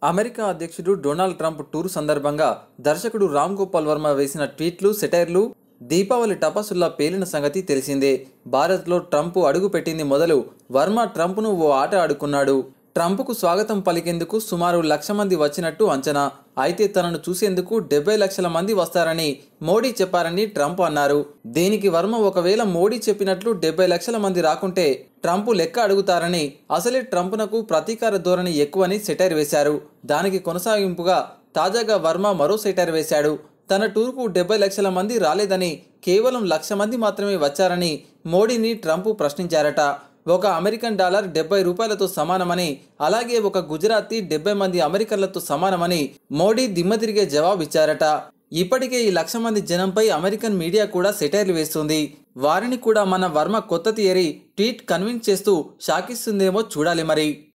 America అధ్యక్షుడు Donald Trump tour సందర్భంగా దర్శకుడు రామ్ గోపాల్ వర్మ వేసిన ట్వీట్లు సెటైర్లు దీపావళి టపాసుల్లా పేలిన సంగతి తెలిసిందే భారత్లో ట్రంప్ అడుగు పెట్టింది మొదలు వర్మ ట్రంప్ను ఓ ఆట ఆడుకున్నాడు ట్రంప్కు స్వాగతం పలికేందుకు సుమారు లక్ష మంది వచ్చినట్టు అంచనా అయితే తనను చూసేందుకు డెబ్బై లక్షల మంది వస్తారని మోడీ చెప్పారని ట్రంప్ అన్నారు దీనికి వర్మ ఒకవేళ మోడీ చెప్పినట్లు డెబ్బై లక్షల మంది రాకుంటే ట్రంప్ లెక్క అడుగుతారని అసలే ట్రంప్నకు ప్రతీకార ధోరణి ఎక్కువని సెటైర్ వేశారు దానికి కొనసాగింపుగా తాజాగా వర్మ మరో సెటైర్ వేశాడు తన టూర్కు డెబ్బై లక్షల మంది రాలేదని కేవలం లక్ష మంది మాత్రమే వచ్చారని మోడీని ట్రంప్ ప్రశ్నించారట ఒక అమెరికన్ డాలర్ డెబ్బై రూపాయలతో సమానమని అలాగే ఒక గుజరాతీ డెబ్బై మంది అమెరికన్లతో సమానమని మోడీ దిమ్మ తిరిగే జవాబు ఇచ్చారట ఇప్పటికే ఈ లక్ష మంది జనంపై అమెరికన్ మీడియా కూడా సెటైర్లు వేస్తుంది వారిని కూడా మన వర్మ కొత్త థియరీ ట్వీట్ కన్విన్స్ చేస్తూ షాకిస్తుందేమో చూడాలి మరి